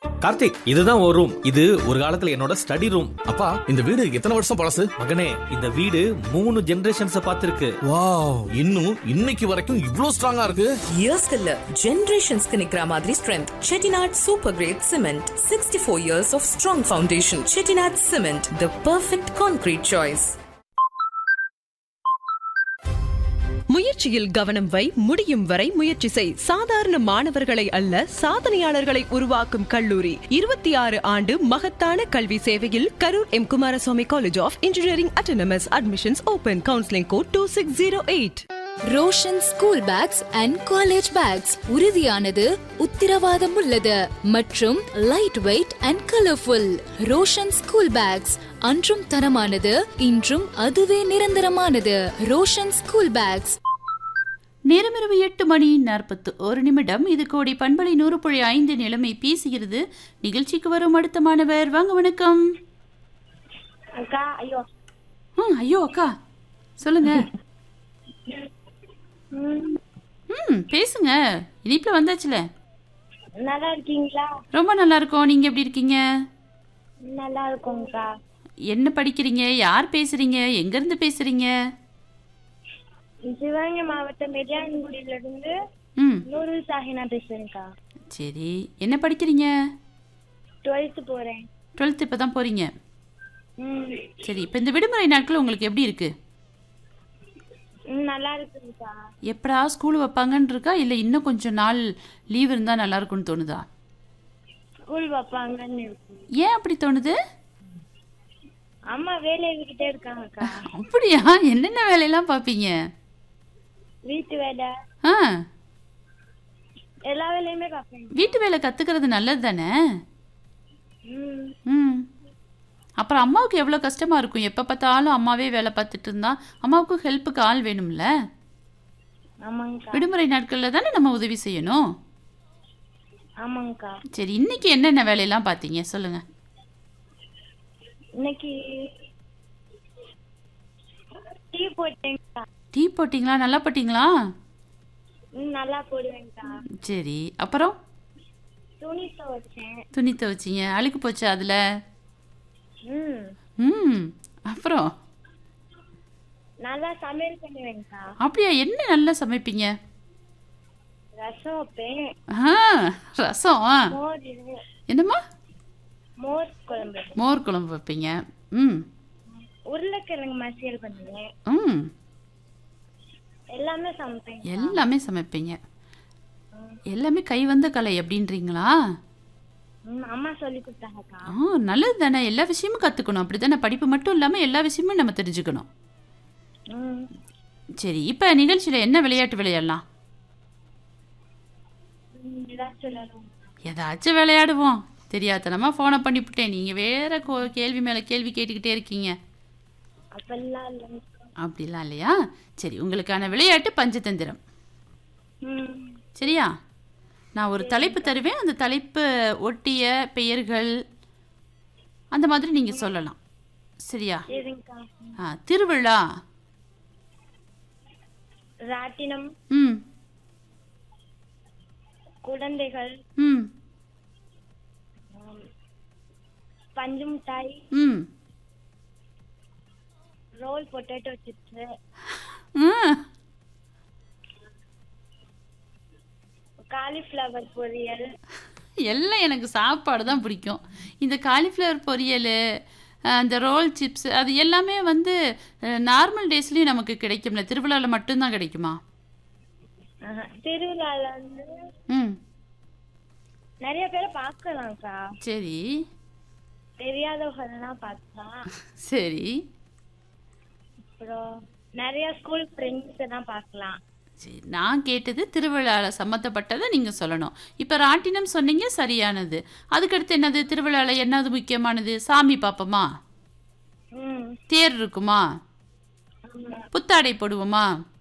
கார்த்திக் இதுதான் ஒரு ரூம் இது ஒரு காலத்துல என்னோட ஸ்டடி ரூம் அப்பா இந்த வீடு எத்தனை வருஷம் பழசு மகனே இந்த வீடு மூணு ஜெனரேஷன்ஸ் பார்த்திருக்கு வாவ் இன்னும் இன்னைக்கு வரைக்கும் இவ்ளோ ஸ்ட்ராங்கா இருக்கு இயர்ஸ்க்கு இல்ல ஜெனரேஷன்ஸ்க்கு நிக்கிற மாதிரி strength Chettinad super great cement sixty four years of strong foundation Chettinad cement the perfect concrete choice முயற்சியில் கவனம் வை முடியும் வரை முயற்சி செய் சாதாரண மாணவர்களை அல்ல சாதனையாளர்களை உருவாக்கும் கல்லூரி இருபத்தி ஆறு ஆண்டு மகத்தான கல்வி சேவையில் Karur M Kumaraswamy college of engineering autonomous admissions open counselling code two six zero eight Roshan school bags and college bags உறுதியானது உத்திரவாதம் உள்ளது மற்றும் light weight and colourful Roshan school bags அன்றும் தரமானது இன்றும் அதுவே நிரந்தரமானது ரோஷன் ஸ்கூல் பேக்ஸ் நேரமிரவு எட்டு மணி நாற்பத்து ஒரு நிமிடம் இது கோடி பண்பலை நூறு புள்ளி ஐந்து நிலைமை பேசுகிறது நிகழ்ச்சிக்கு வரும் அடுத்த மாணவர் வாங்க வணக்கம் அக்கா ஐயோ ம் ஐயோ அக்கா சொல்லுங்க ம் பேசுங்க இனிப்பில் வந்தாச்சுல நல்லா இருக்கீங்களா ரொம்ப நல்லா இருக்கோம் நீங்கள் எப்படி இருக்கீங்க நல்லா இருக்கோங்கக்கா என்ன படிக்கிறீங்க யார் பேசுறீங்க எங்கேருந்து பேசுறீங்க சிவகங்கை மாவட்டம் மெரியான்குடியில இருந்து ம் நூறு சாஹினா பேசுறேன்க்கா சரி என்ன படிக்கிறீங்க டுவெல்த்து போறேன் டுவெல்த்து இப்போ தான் போகிறீங்க ம் சரி இப்போ இந்த விடுமுறை நாட்கள் உங்களுக்கு எப்படி இருக்கு ம், நல்லா இருக்குங்கக்கா எப்படா ஸ்கூல் வைப்பாங்கன்னு இருக்கா இல்லை இன்னும் கொஞ்சம் நாள் லீவ் இருந்தால் நல்லா இருக்கும்னு தோணுதா ஸ்கூல் வைப்பாங்கன்னு இருக்கு ஏன் அப்படி தோணுது அம்மா வேலையை விட்டுட்டே இருக்காங்கக்கா அப்படியா என்னென்ன வேலையெல்லாம் பார்ப்பீங்க வீட்டு வேலை ஆ எல்லா வேலையுமே பார்ப்பேன் வீட்டு வேலை கற்றுக்கிறது நல்லது தானே ம் ம் அப்புறம் அம்மாவுக்கு எவ்வளோ கஷ்டமாக இருக்கும் எப்போ பார்த்தாலும் அம்மாவே வேலை பார்த்துட்டு இருந்தா அம்மாவுக்கும் ஹெல்ப்புக்கு ஆள் வேணும்ல ஆமாங்கக்கா விடுமுறை நாட்களில் தானே நம்ம உதவி செய்யணும் ஆமாங்கக்கா சரி இன்னைக்கு என்னென்ன வேலையெல்லாம் பார்த்தீங்க சொல்லுங்கள் இன்னைக்கு டீ போட்டேங்கக்கா டீ போட்டிங்களா நல்லா போட்டிங்களா ம், நல்லா போடுவேங்கக்கா சரி அப்புறம் துணி துவைச்சேன் துணி துவைச்சிங்க அழுக்கு போச்சு அதில் ம் ம் அப்புறம் நல்லா சமையல் பண்ணுவேங்கக்கா அப்படியா என்ன நல்லா சமைப்பீங்க ரசம் வைப்பேன் ஆ ரசம் ஆ. மோர் என்னம்மா மோர் குழம்பு மோர் குழம்பு வைப்பீங்க ம் உருளைக்கிழங்கு மசியல் பண்ணுவேன் ம் எல்லாமே சமைப்பேன் எல்லாமே சமைப்பீங்க எல்லாமே கை வந்த கலை அப்படின்றீங்களா ம், அம்மா சொல்லி கொடுத்தாங்கக்கா ஆ நல்லது தானே எல்லா விஷயமும் கற்றுக்கணும் அப்படி தானே படிப்பு மட்டும் இல்லாமல் எல்லா விஷயமும் நம்ம தெரிஞ்சுக்கணும் ம் சரி இப்போ நிகழ்ச்சியில் என்ன விளையாட்டு விளையாடலாம் ம், ஏதாச்சும் விளையாடுவோம். ஏதாச்சும் விளையாடுவோம் தெரியாதனமாக ஃபோனை பண்ணிவிட்டேன் நீங்கள் வேற கோ கேள்வி மேலே கேள்வி கேட்டுக்கிட்டே இருக்கீங்க அப்பெல்லாம் இல்லைங்க அப்படிலாம் இல்லையா சரி உங்களுக்கான விளையாட்டு பஞ்சதந்திரம் ம் சரியா நான் ஒரு தலைப்பு தருவேன் அந்த தலைப்பு ஒட்டிய பெயர்கள் அந்த மாதிரி நீங்கள் சொல்லலாம் சரியா சரிங்கக்கா ஆ திருவிழா ராட்டினம் ம் குழந்தைகள் ம் பஞ்சு மிட்டாய் ம் ரோல் பொட்டேட்டோ சிப்ஸ் ம் காலிஃப்ளவர் பொரியல் எல்லாம் எனக்கு சாப்பாடு தான் பிடிக்கும் இந்த காலிஃப்ளவர் பொரியல் அந்த ரோல் சிப்ஸ் அது எல்லாமே வந்து நார்மல் டேஸ்லேயும் நமக்கு கிடைக்கும்ல திருவிழாவில் மட்டும்தான் கிடைக்குமா ஆஹா. திருவிழால வந்து ம் நிறைய பேரை பார்க்கலாம்க்கா சரி தெரியாதவங்கலாம் பார்க்கலாம் சரி அப்புறம் நிறைய ஸ்கூல் ஃப்ரெண்ட்ஸ் எல்லாம் பார்க்கலாம் சரி நான் கேட்டது திருவிழாவில் சம்மந்தப்பட்டதை நீங்கள் சொல்லணும் இப்போ ராட்டினம் சொன்னீங்க சரியானது அதுக்கடுத்து என்னது திருவிழாவில் என்னது முக்கியமானது சாமி பார்ப்போமா ம் தேர் இருக்குமா புத்தாடை போடுவோமா